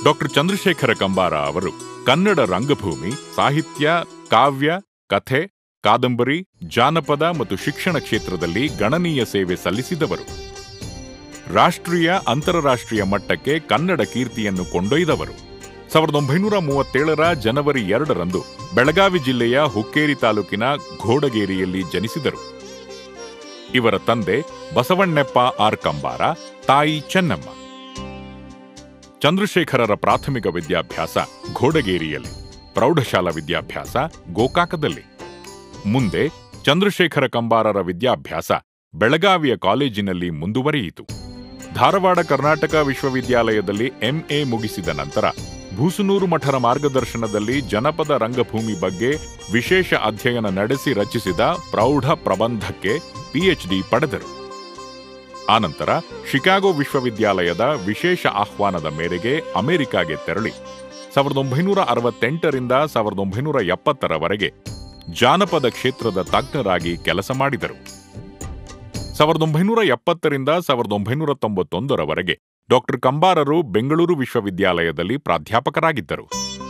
doctor Chandrashekhara Kambara ಅವರು ಕನ್ನಡ ರಂಗಭೂಮಿ ಸಾಹಿತ್ಯ ಕಾವ್ಯ ಕಥೆ ಕಾದಂಬರಿ ಜಾನಪದ ಮತ್ತು ಶಿಕ್ಷಣ ಕ್ಷೇತ್ರದಲ್ಲಿ ಗಣನೀಯ ಸೇವೆ ಸಲ್ಲಿಸಿದವರು ರಾಷ್ಟ್ರೀಯ ಅಂತಾರಾಷ್ಟ್ರೀಯ ಮಟ್ಟಕ್ಕೆ ಕನ್ನಡ ಕೀರ್ತಿಯನ್ನು ಕೊಂಡೊಯ್ದವರು ಸಾವಿರದ ಒಂಬೈನೂರ ಮೂವತ್ತೇಳರ ಜನವರಿ ಎರಡರಂದು ಬೆಳಗಾವಿ ಜಿಲ್ಲೆಯ ಹುಕ್ಕೇರಿ ತಾಲೂಕಿನ ಘೋಡಗೇರಿಯಲ್ಲಿ ಜನಿಸಿದರು ಇವರ ತಂದೆ ಬಸವಣ್ಣಪ್ಪ ಆರ್ ಕಂಬಾರ ತಾಯಿ ಚೆನ್ನಮ್ಮ ಚಂದ್ರಶೇಖರರ ಪ್ರಾಥಮಿಕ ವಿದ್ಯಾಭ್ಯಾಸ ಘೋಡಗೇರಿಯಲ್ಲಿ ಪ್ರೌಢಶಾಲಾ ವಿದ್ಯಾಭ್ಯಾಸ ಗೋಕಾಕದಲ್ಲಿ ಮುಂದೆ ಚಂದ್ರಶೇಖರ ಕಂಬಾರರ ವಿದ್ಯಾಭ್ಯಾಸ ಬೆಳಗಾವಿಯ ಕಾಲೇಜಿನಲ್ಲಿ ಮುಂದುವರಿಯಿತು ಧಾರವಾಡ ಕರ್ನಾಟಕ ವಿಶ್ವವಿದ್ಯಾಲಯದಲ್ಲಿ ಎಂಎ ಮುಗಿಸಿದ ನಂತರ ಭೂಸುನೂರು ಮಠರ ಮಾರ್ಗದರ್ಶನದಲ್ಲಿ ಜನಪದ ರಂಗಭೂಮಿ ಬಗ್ಗೆ ವಿಶೇಷ ಅಧ್ಯಯನ ನಡೆಸಿ ರಚಿಸಿದ ಪ್ರೌಢ ಪ್ರಬಂಧಕ್ಕೆ ಪಿಎಚ್ಡಿ ಪಡೆದರು ಆನಂತರ ಶಿಕಾಗೋ ವಿಶ್ವವಿದ್ಯಾಲಯದ ವಿಶೇಷ ಆಹ್ವಾನದ ಮೇರೆಗೆ ಅಮೆರಿಕಾಗೆ ತೆರಳಿ ಸಾವಿರದ ಒಂಬೈನೂರ ಅರವತ್ತೆಂಟರಿಂದ ಸಾವಿರದ ಒಂಬೈನೂರ ಎಪ್ಪತ್ತರವರೆಗೆ ಜಾನಪದ ಕ್ಷೇತ್ರದ ತಜ್ಞರಾಗಿ ಕೆಲಸ ಮಾಡಿದರು ಸಾವಿರದ ಒಂಬೈನೂರ ಎಪ್ಪತ್ತರಿಂದ ಸಾವಿರದ ಒಂಬೈನೂರ ತೊಂಬತ್ತೊಂದರವರೆಗೆ ಡಾಕ್ಟರ್ ಕಂಬಾರರು ಬೆಂಗಳೂರು ವಿಶ್ವವಿದ್ಯಾಲಯದಲ್ಲಿ ಪ್ರಾಧ್ಯಾಪಕರಾಗಿದ್ದರು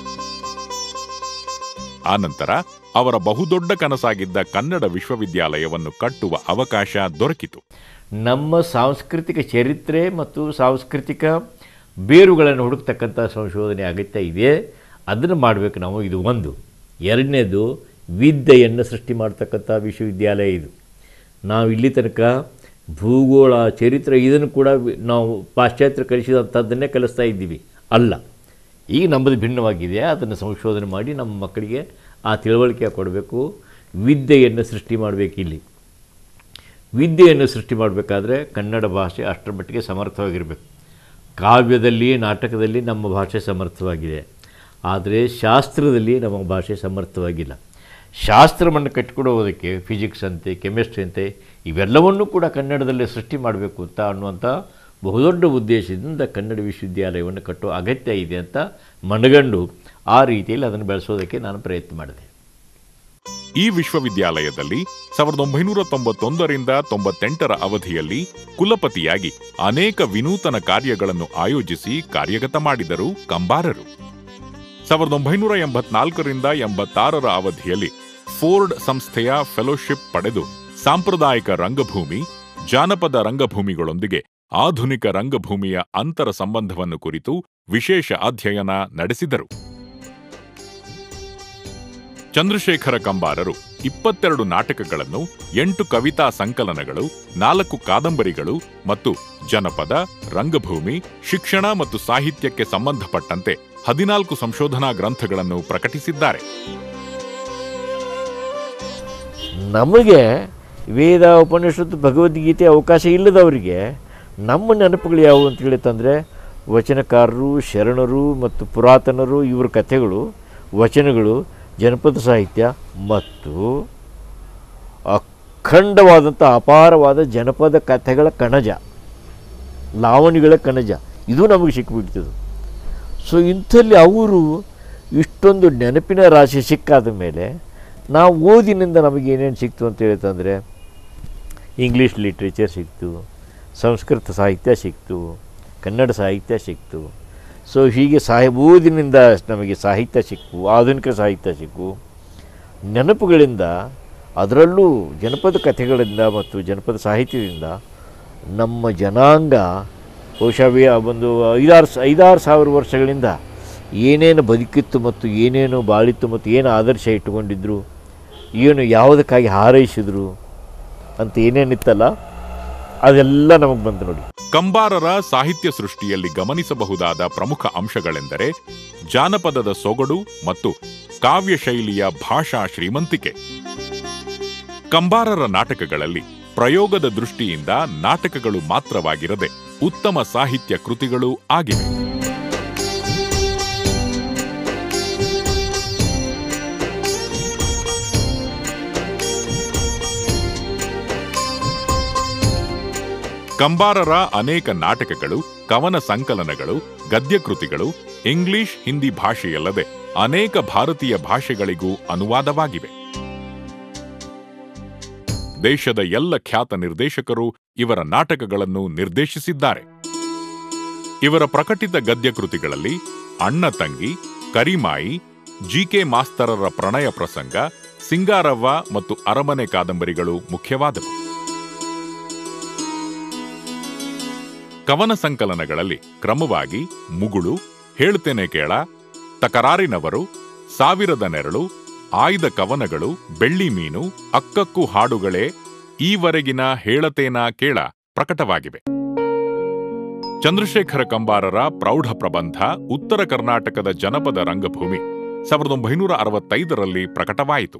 ಆನಂತರ ಅವರ ಬಹುದೊಡ್ಡ ಕನಸಾಗಿದ್ದ ಕನ್ನಡ ವಿಶ್ವವಿದ್ಯಾಲಯವನ್ನು ಕಟ್ಟುವ ಅವಕಾಶ ದೊರಕಿತು ನಮ್ಮ ಸಾಂಸ್ಕೃತಿಕ ಚರಿತ್ರೆ ಮತ್ತು ಸಾಂಸ್ಕೃತಿಕ ಬೇರುಗಳನ್ನು ಹುಡುಕ್ತಕ್ಕಂಥ ಸಂಶೋಧನೆ ಅಗತ್ಯ ಇದೆ ಅದನ್ನು ಮಾಡಬೇಕು ನಾವು ಇದು ಒಂದು ಎರಡನೇದು ವಿದ್ಯೆಯನ್ನು ಸೃಷ್ಟಿ ಮಾಡ್ತಕ್ಕಂಥ ವಿಶ್ವವಿದ್ಯಾಲಯ ಇದು ನಾವು ಇಲ್ಲಿ ತನಕ ಭೂಗೋಳ ಚರಿತ್ರೆ ಇದನ್ನು ಕೂಡ ವಿ- ನಾವು ಪಾಶ್ಚಾತ್ಯ ಕಲಿಸಿದಂಥದ್ದನ್ನೇ ಕಲಿಸ್ತಾ ಇದ್ದೀವಿ ಅಲ್ಲ ಈಗ ನಮ್ಮದು ಭಿನ್ನವಾಗಿದೆ ಅದನ್ನು ಸಂಶೋಧನೆ ಮಾಡಿ ನಮ್ಮ ಮಕ್ಕಳಿಗೆ ಆ ತಿಳುವಳಿಕೆ ಕೊಡಬೇಕು ವಿದ್ಯೆಯನ್ನು ಸೃಷ್ಟಿ ಮಾಡಬೇಕು ಇಲ್ಲಿ ವಿದ್ಯೆಯನ್ನು ಸೃಷ್ಟಿ ಮಾಡಬೇಕಾದ್ರೆ ಕನ್ನಡ ಭಾಷೆ ಅಷ್ಟರ ಮಟ್ಟಿಗೆ ಸಮರ್ಥವಾಗಿರಬೇಕು ಕಾವ್ಯದಲ್ಲಿ ನಾಟಕದಲ್ಲಿ ನಮ್ಮ ಭಾಷೆ ಸಮರ್ಥವಾಗಿದೆ ಆದರೆ ಶಾಸ್ತ್ರದಲ್ಲಿ ನಮ್ಮ ಭಾಷೆ ಸಮರ್ಥವಾಗಿಲ್ಲ ಶಾಸ್ತ್ರವನ್ನು ಕಟ್ಟಿಕೊಡುವುದಕ್ಕೆ ಫಿಸಿಕ್ಸ್ ಅಂತೆ ಕೆಮಿಸ್ಟ್ರಿ ಅಂತೆ ಇವೆಲ್ಲವನ್ನೂ ಕೂಡ ಕನ್ನಡದಲ್ಲೇ ಸೃಷ್ಟಿ ಮಾಡಬೇಕು ಅಂತ ಅನ್ನುವಂಥ ಬಹುದೊಡ್ಡ ಉದ್ದೇಶದಿಂದ ಕನ್ನಡ ವಿಶ್ವವಿದ್ಯಾಲಯವನ್ನು ಕಟ್ಟುವ ಅಗತ್ಯ ಇದೆ ಅಂತ ಮನಗಂಡು ಆ ರೀತಿಯಲ್ಲಿ ಅದನ್ನು ಬೆಳೆಸೋದಕ್ಕೆ ನಾನು ಪ್ರಯತ್ನ ಮಾಡಿದೆ ಈ ವಿಶ್ವವಿದ್ಯಾಲಯದಲ್ಲಿ ಸಾವಿರದ ಒಂಬೈನೂರ ತೊಂಬತ್ತೊಂದರಿಂದ ತೊಂಬತ್ತೆಂಟರ ಅವಧಿಯಲ್ಲಿ ಕುಲಪತಿಯಾಗಿ ಅನೇಕ ವಿನೂತನ ಕಾರ್ಯಗಳನ್ನು ಆಯೋಜಿಸಿ ಕಾರ್ಯಗತ ಮಾಡಿದರು ಕಂಬಾರರು ಸಾವಿರದ ಒಂಬೈನೂರ ಎಂಬತ್ನಾಲ್ಕರಿಂದ ಎಂಬತ್ತಾರರ ಅವಧಿಯಲ್ಲಿ ಫೋರ್ಡ್ ಸಂಸ್ಥೆಯ ಫೆಲೋಶಿಪ್ ಪಡೆದು ಸಾಂಪ್ರದಾಯಿಕ ರಂಗಭೂಮಿ ಜಾನಪದ ರಂಗಭೂಮಿಗಳೊಂದಿಗೆ ಆಧುನಿಕ ರಂಗಭೂಮಿಯ ಅಂತರ ಸಂಬಂಧವನ್ನು ಕುರಿತು ವಿಶೇಷ ಅಧ್ಯಯನ ನಡೆಸಿದರು ಚಂದ್ರಶೇಖರ ಕಂಬಾರರು ಇಪ್ಪತ್ತೆರಡು ನಾಟಕಗಳನ್ನು ಎಂಟು ಕವಿತಾ ಸಂಕಲನಗಳು ನಾಲ್ಕು ಕಾದಂಬರಿಗಳು ಮತ್ತು ಜನಪದ ರಂಗಭೂಮಿ ಶಿಕ್ಷಣ ಮತ್ತು ಸಾಹಿತ್ಯಕ್ಕೆ ಸಂಬಂಧಪಟ್ಟಂತೆ ಹದಿನಾಲ್ಕು ಸಂಶೋಧನಾ ಗ್ರಂಥಗಳನ್ನು ಪ್ರಕಟಿಸಿದ್ದಾರೆ ನಮಗೆ ವೇದ ಉಪನಿಷತ್ತು ಭಗವದ್ಗೀತೆ ಅವಕಾಶ ಇಲ್ಲದವರಿಗೆ ನಮ್ಮ ನೆನಪುಗಳು ಯಾವುವು ಅಂತ ಹೇಳಿತಂದರೆ ವಚನಕಾರರು ಶರಣರು ಮತ್ತು ಪುರಾತನರು ಇವರ ಕಥೆಗಳು ವಚನಗಳು ಜನಪದ ಸಾಹಿತ್ಯ ಮತ್ತು ಅಖಂಡವಾದಂಥ ಅಪಾರವಾದ ಜನಪದ ಕಥೆಗಳ ಕಣಜ ಲಾವಣಿಗಳ ಕಣಜ ಇದು ನಮಗೆ ಸಿಕ್ಕಿಬಿಡ್ತದೆ ಸೊ ಇಂಥಲ್ಲಿ ಅವರು ಇಷ್ಟೊಂದು ನೆನಪಿನ ರಾಶಿ ಸಿಕ್ಕಾದ ಮೇಲೆ ನಾವು ಓದಿನಿಂದ ನಮಗೆ ಏನೇನು ಸಿಕ್ತು ಅಂತ ಹೇಳ್ತಂದರೆ ಇಂಗ್ಲೀಷ್ ಲಿಟ್ರೇಚರ್ ಸಿಕ್ತು ಸಂಸ್ಕೃತ ಸಾಹಿತ್ಯ ಸಿಕ್ತು ಕನ್ನಡ ಸಾಹಿತ್ಯ ಸಿಕ್ತು ಸೊ ಹೀಗೆ ಸಾಹಿ ಓದಿನಿಂದ ನಮಗೆ ಸಾಹಿತ್ಯ ಸಿಕ್ಕು ಆಧುನಿಕ ಸಾಹಿತ್ಯ ಸಿಕ್ಕು ನೆನಪುಗಳಿಂದ ಅದರಲ್ಲೂ ಜನಪದ ಕಥೆಗಳಿಂದ ಮತ್ತು ಜನಪದ ಸಾಹಿತ್ಯದಿಂದ ನಮ್ಮ ಜನಾಂಗ ಬಹುಶಃ ವಿ- ಒಂದು ಐದಾರು ಸ- ಐದಾರು ಸಾವಿರ ವರ್ಷಗಳಿಂದ ಏನೇನು ಬದುಕಿತ್ತು ಮತ್ತು ಏನೇನು ಬಾಳಿತ್ತು ಮತ್ತು ಏನು ಆದರ್ಶ ಇಟ್ಟುಕೊಂಡಿದ್ರು ಏನು ಯಾವುದಕ್ಕಾಗಿ ಹಾರೈಸಿದ್ರು ಅಂತ ಏನೇನಿತ್ತಲ್ಲ ಅದೆಲ್ಲ ನಮಗೆ ಬಂತು ನೋಡಿ ಕಂಬಾರರ ಸಾಹಿತ್ಯ ಸೃಷ್ಟಿಯಲ್ಲಿ ಗಮನಿಸಬಹುದಾದ ಪ್ರಮುಖ ಅಂಶಗಳೆಂದರೆ ಜಾನಪದದ ಸೊಗಡು ಮತ್ತು ಕಾವ್ಯ ಶೈಲಿಯ ಭಾಷಾ ಶ್ರೀಮಂತಿಕೆ ಕಂಬಾರರ ನಾಟಕಗಳಲ್ಲಿ ಪ್ರಯೋಗದ ದೃಷ್ಟಿಯಿಂದ ನಾಟಕಗಳು ಮಾತ್ರವಾಗಿರದೆ ಉತ್ತಮ ಸಾಹಿತ್ಯ ಕೃತಿಗಳೂ ಆಗಿವೆ ಕಂಬಾರರ ಅನೇಕ ನಾಟಕಗಳು ಕವನ ಸಂಕಲನಗಳು ಗದ್ಯಕೃತಿಗಳು ಇಂಗ್ಲಿಷ್ ಹಿಂದಿ ಭಾಷೆಯಲ್ಲದೆ ಅನೇಕ ಭಾರತೀಯ ಭಾಷೆಗಳಿಗೂ ಅನುವಾದವಾಗಿವೆ ದೇಶದ ಎಲ್ಲ ಖ್ಯಾತ ನಿರ್ದೇಶಕರು ಇವರ ನಾಟಕಗಳನ್ನು ನಿರ್ದೇಶಿಸಿದ್ದಾರೆ ಇವರ ಪ್ರಕಟಿತ ಗದ್ಯ ಕೃತಿಗಳಲ್ಲಿ ಅಣ್ಣ ತಂಗಿ ಕರಿಮಾಯಿ ಜಿಕೆ ಮಾಸ್ತರರ ಪ್ರಣಯ ಪ್ರಸಂಗ ಸಿಂಗಾರವ್ವ ಮತ್ತು ಅರಮನೆ ಕಾದಂಬರಿಗಳು ಮುಖ್ಯವಾದವು ಕವನ ಸಂಕಲನಗಳಲ್ಲಿ ಕ್ರಮವಾಗಿ ಮುಗುಳು ಹೇಳ್ತೇನೆ ಕೇಳ ತಕರಾರಿನವರು ಸಾವಿರದ ನೆರಳು ಆಯ್ದ ಕವನಗಳು ಬೆಳ್ಳಿ ಮೀನು ಅಕ್ಕಕ್ಕು ಹಾಡುಗಳೇ ಈವರೆಗಿನ ಹೇಳತೇನ ಕೇಳ ಪ್ರಕಟವಾಗಿವೆ ಚಂದ್ರಶೇಖರ ಕಂಬಾರರ ಪ್ರೌಢ ಪ್ರಬಂಧ ಉತ್ತರ ಕರ್ನಾಟಕದ ಜನಪದ ರಂಗಭೂಮಿ ಸಾವಿರದ ಒಂಬೈನೂರ ಅರವತ್ತೈದರಲ್ಲಿ ಪ್ರಕಟವಾಯಿತು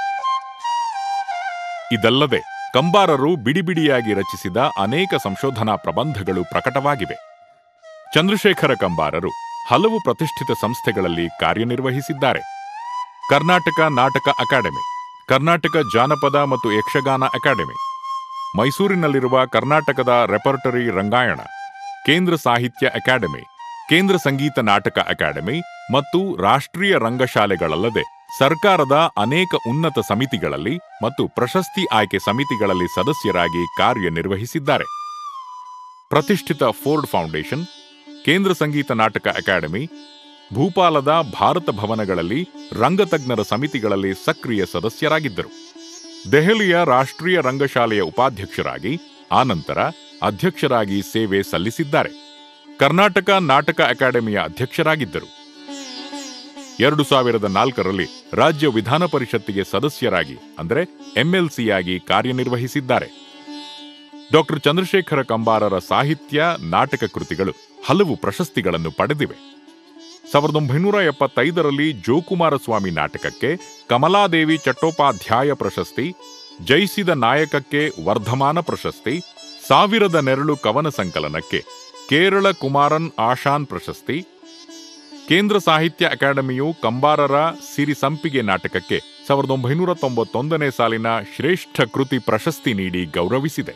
ಇದಲ್ಲದೆ ಕಂಬಾರರು ಬಿಡಿಬಿಡಿಯಾಗಿ ರಚಿಸಿದ ಅನೇಕ ಸಂಶೋಧನಾ ಪ್ರಬಂಧಗಳು ಪ್ರಕಟವಾಗಿವೆ ಚಂದ್ರಶೇಖರ ಕಂಬಾರರು ಹಲವು ಪ್ರತಿಷ್ಠಿತ ಸಂಸ್ಥೆಗಳಲ್ಲಿ ಕಾರ್ಯನಿರ್ವಹಿಸಿದ್ದಾರೆ ಕರ್ನಾಟಕ ನಾಟಕ ಅಕಾಡೆಮಿ ಕರ್ನಾಟಕ ಜಾನಪದ ಮತ್ತು ಯಕ್ಷಗಾನ ಅಕಾಡೆಮಿ ಮೈಸೂರಿನಲ್ಲಿರುವ ಕರ್ನಾಟಕದ ರೆಪರ್ಟರಿ ರಂಗಾಯಣ ಕೇಂದ್ರ ಸಾಹಿತ್ಯ ಅಕಾಡೆಮಿ ಕೇಂದ್ರ ಸಂಗೀತ ನಾಟಕ ಅಕಾಡೆಮಿ ಮತ್ತು ರಾಷ್ಟ್ರೀಯ ರಂಗಶಾಲೆಗಳಲ್ಲದೆ ಸರ್ಕಾರದ ಅನೇಕ ಉನ್ನತ ಸಮಿತಿಗಳಲ್ಲಿ ಮತ್ತು ಪ್ರಶಸ್ತಿ ಆಯ್ಕೆ ಸಮಿತಿಗಳಲ್ಲಿ ಸದಸ್ಯರಾಗಿ ಕಾರ್ಯನಿರ್ವಹಿಸಿದ್ದಾರೆ ಪ್ರತಿಷ್ಠಿತ ಫೋರ್ಡ್ ಫೌಂಡೇಶನ್ ಕೇಂದ್ರ ಸಂಗೀತ ನಾಟಕ ಅಕಾಡೆಮಿ ಭೂಪಾಲದ ಭಾರತ ಭವನಗಳಲ್ಲಿ ರಂಗತಜ್ಞರ ಸಮಿತಿಗಳಲ್ಲಿ ಸಕ್ರಿಯ ಸದಸ್ಯರಾಗಿದ್ದರು ದೆಹಲಿಯ ರಾಷ್ಟ್ರೀಯ ರಂಗಶಾಲೆಯ ಉಪಾಧ್ಯಕ್ಷರಾಗಿ ಆನಂತರ ಅಧ್ಯಕ್ಷರಾಗಿ ಸೇವೆ ಸಲ್ಲಿಸಿದ್ದಾರೆ ಕರ್ನಾಟಕ ನಾಟಕ ಅಕಾಡೆಮಿಯ ಅಧ್ಯಕ್ಷರಾಗಿದ್ದರು ಎರಡು ಸಾವಿರದ ನಾಲ್ಕರಲ್ಲಿ ರಾಜ್ಯ ವಿಧಾನ ಪರಿಷತ್ತಿಗೆ ಸದಸ್ಯರಾಗಿ ಅಂದರೆ ಎಂಎಲ್ಸಿಯಾಗಿ ಕಾರ್ಯನಿರ್ವಹಿಸಿದ್ದಾರೆ ಡಾಕ್ಟರ್ ಚಂದ್ರಶೇಖರ ಕಂಬಾರರ ಸಾಹಿತ್ಯ ನಾಟಕ ಕೃತಿಗಳು ಹಲವು ಪ್ರಶಸ್ತಿಗಳನ್ನು ಪಡೆದಿವೆ ಸಾವಿರದ ಒಂಬೈನೂರ ಎಪ್ಪತ್ತೈದರಲ್ಲಿ ಜೋಕುಮಾರಸ್ವಾಮಿ ನಾಟಕಕ್ಕೆ ಕಮಲಾದೇವಿ ಚಟ್ಟೋಪಾಧ್ಯಾಯ ಪ್ರಶಸ್ತಿ ಜಯಿಸಿದ ನಾಯಕಕ್ಕೆ ವರ್ಧಮಾನ ಪ್ರಶಸ್ತಿ ಸಾವಿರದ ನೆರಳು ಕವನ ಸಂಕಲನಕ್ಕೆ ಕೇರಳ ಕುಮಾರನ್ ಆಶಾನ್ ಪ್ರಶಸ್ತಿ ಕೇಂದ್ರ ಸಾಹಿತ್ಯ ಅಕಾಡೆಮಿಯು ಕಂಬಾರರ ಸಿರಿ ಸಂಪಿಗೆ ನಾಟಕಕ್ಕೆ ಸಾವಿರದ ಒಂಬೈನೂರ ತೊಂಬತ್ತೊಂದನೇ ಸಾಲಿನ ಶ್ರೇಷ್ಠ ಕೃತಿ ಪ್ರಶಸ್ತಿ ನೀಡಿ ಗೌರವಿಸಿದೆ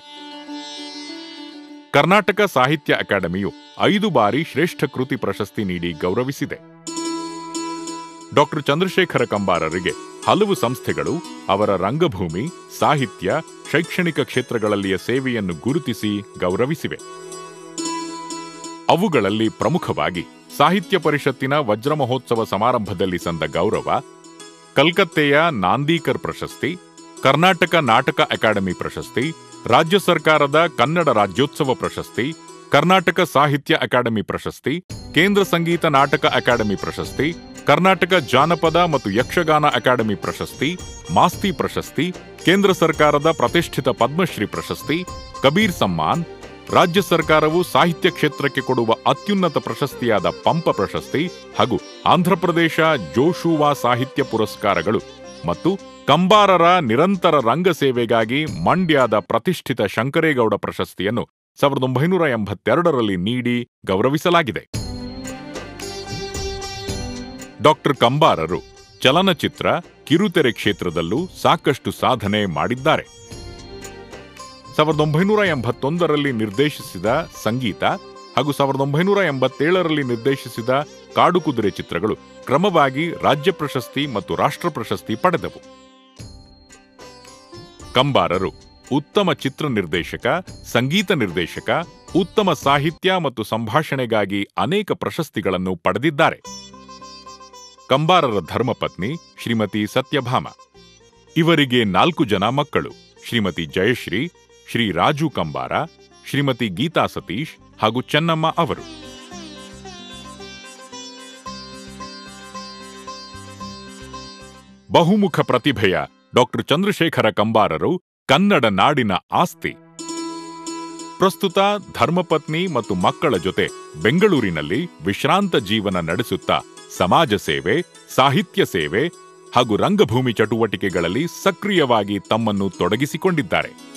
ಕರ್ನಾಟಕ ಸಾಹಿತ್ಯ ಅಕಾಡೆಮಿಯು ಐದು ಬಾರಿ ಶ್ರೇಷ್ಠ ಕೃತಿ ಪ್ರಶಸ್ತಿ ನೀಡಿ ಗೌರವಿಸಿದೆ ಡಾಕ್ಟರ್ ಚಂದ್ರಶೇಖರ ಕಂಬಾರರಿಗೆ ಹಲವು ಸಂಸ್ಥೆಗಳು ಅವರ ರಂಗಭೂಮಿ ಸಾಹಿತ್ಯ ಶೈಕ್ಷಣಿಕ ಕ್ಷೇತ್ರಗಳಲ್ಲಿಯ ಸೇವೆಯನ್ನು ಗುರುತಿಸಿ ಗೌರವಿಸಿವೆ ಅವುಗಳಲ್ಲಿ ಪ್ರಮುಖವಾಗಿ ಸಾಹಿತ್ಯ ಪರಿಷತ್ತಿನ ವಜ್ರ ಮಹೋತ್ಸವ ಸಮಾರಂಭದಲ್ಲಿ ಸಂದ ಗೌರವ ಕಲ್ಕತ್ತೆಯ ನಾಂದೀಕರ್ ಪ್ರಶಸ್ತಿ ಕರ್ನಾಟಕ ನಾಟಕ ಅಕಾಡೆಮಿ ಪ್ರಶಸ್ತಿ ರಾಜ್ಯ ಸರ್ಕಾರದ ಕನ್ನಡ ರಾಜ್ಯೋತ್ಸವ ಪ್ರಶಸ್ತಿ ಕರ್ನಾಟಕ ಸಾಹಿತ್ಯ ಅಕಾಡೆಮಿ ಪ್ರಶಸ್ತಿ ಕೇಂದ್ರ ಸಂಗೀತ ನಾಟಕ ಅಕಾಡೆಮಿ ಪ್ರಶಸ್ತಿ ಕರ್ನಾಟಕ ಜಾನಪದ ಮತ್ತು ಯಕ್ಷಗಾನ ಅಕಾಡೆಮಿ ಪ್ರಶಸ್ತಿ ಮಾಸ್ತಿ ಪ್ರಶಸ್ತಿ ಕೇಂದ್ರ ಸರ್ಕಾರದ ಪ್ರತಿಷ್ಠಿತ ಪದ್ಮಶ್ರೀ ಪ್ರಶಸ್ತಿ ಕಬೀರ್ ಸಮ್ಮಾನ್ ರಾಜ್ಯ ಸರ್ಕಾರವು ಸಾಹಿತ್ಯ ಕ್ಷೇತ್ರಕ್ಕೆ ಕೊಡುವ ಅತ್ಯುನ್ನತ ಪ್ರಶಸ್ತಿಯಾದ ಪಂಪ ಪ್ರಶಸ್ತಿ ಹಾಗೂ ಆಂಧ್ರಪ್ರದೇಶ ಜೋಶುವಾ ಸಾಹಿತ್ಯ ಪುರಸ್ಕಾರಗಳು ಮತ್ತು ಕಂಬಾರರ ನಿರಂತರ ರಂಗ ಸೇವೆಗಾಗಿ ಮಂಡ್ಯದ ಪ್ರತಿಷ್ಠಿತ ಶಂಕರೇಗೌಡ ಪ್ರಶಸ್ತಿಯನ್ನು ಸಾವಿರದ ಒಂಬೈನೂರ ಎಂಬತ್ತೆರಡರಲ್ಲಿ ನೀಡಿ ಗೌರವಿಸಲಾಗಿದೆ ಡಾಕ್ಟರ್ ಕಂಬಾರರು ಚಲನಚಿತ್ರ ಕಿರುತೆರೆ ಕ್ಷೇತ್ರದಲ್ಲೂ ಸಾಕಷ್ಟು ಸಾಧನೆ ಮಾಡಿದ್ದಾರೆ ಸಾವಿರದ ಒಂಬೈನೂರ ಎಂಬತ್ತೊಂದರಲ್ಲಿ ನಿರ್ದೇಶಿಸಿದ ಸಂಗೀತ ಹಾಗೂ ಸಾವಿರದ ಒಂಬೈನೂರ ಎಂಬತ್ತೇಳರಲ್ಲಿ ನಿರ್ದೇಶಿಸಿದ ಕಾಡುಕುದುರೆ ಚಿತ್ರಗಳು ಕ್ರಮವಾಗಿ ರಾಜ್ಯ ಪ್ರಶಸ್ತಿ ಮತ್ತು ರಾಷ್ಟ್ರ ಪ್ರಶಸ್ತಿ ಪಡೆದವು ಕಂಬಾರರು ಉತ್ತಮ ಚಿತ್ರ ನಿರ್ದೇಶಕ ಸಂಗೀತ ನಿರ್ದೇಶಕ ಉತ್ತಮ ಸಾಹಿತ್ಯ ಮತ್ತು ಸಂಭಾಷಣೆಗಾಗಿ ಅನೇಕ ಪ್ರಶಸ್ತಿಗಳನ್ನು ಪಡೆದಿದ್ದಾರೆ ಕಂಬಾರರ ಧರ್ಮಪತ್ನಿ ಶ್ರೀಮತಿ ಸತ್ಯಭಾಮ ಇವರಿಗೆ ನಾಲ್ಕು ಜನ ಮಕ್ಕಳು ಶ್ರೀಮತಿ ಜಯಶ್ರೀ ಶ್ರೀ ರಾಜು ಕಂಬಾರ ಶ್ರೀಮತಿ ಗೀತಾ ಸತೀಶ್ ಹಾಗೂ ಚೆನ್ನಮ್ಮ ಅವರು ಬಹುಮುಖ ಪ್ರತಿಭೆಯ ಡಾಕ್ಟರ್ ಚಂದ್ರಶೇಖರ ಕಂಬಾರರು ಕನ್ನಡ ನಾಡಿನ ಆಸ್ತಿ ಪ್ರಸ್ತುತ ಧರ್ಮಪತ್ನಿ ಮತ್ತು ಮಕ್ಕಳ ಜೊತೆ ಬೆಂಗಳೂರಿನಲ್ಲಿ ವಿಶ್ರಾಂತ ಜೀವನ ನಡೆಸುತ್ತಾ ಸಮಾಜ ಸೇವೆ ಸಾಹಿತ್ಯ ಸೇವೆ ಹಾಗೂ ರಂಗಭೂಮಿ ಚಟುವಟಿಕೆಗಳಲ್ಲಿ ಸಕ್ರಿಯವಾಗಿ ತಮ್ಮನ್ನು ತೊಡಗಿಸಿಕೊಂಡಿದ್ದಾರೆ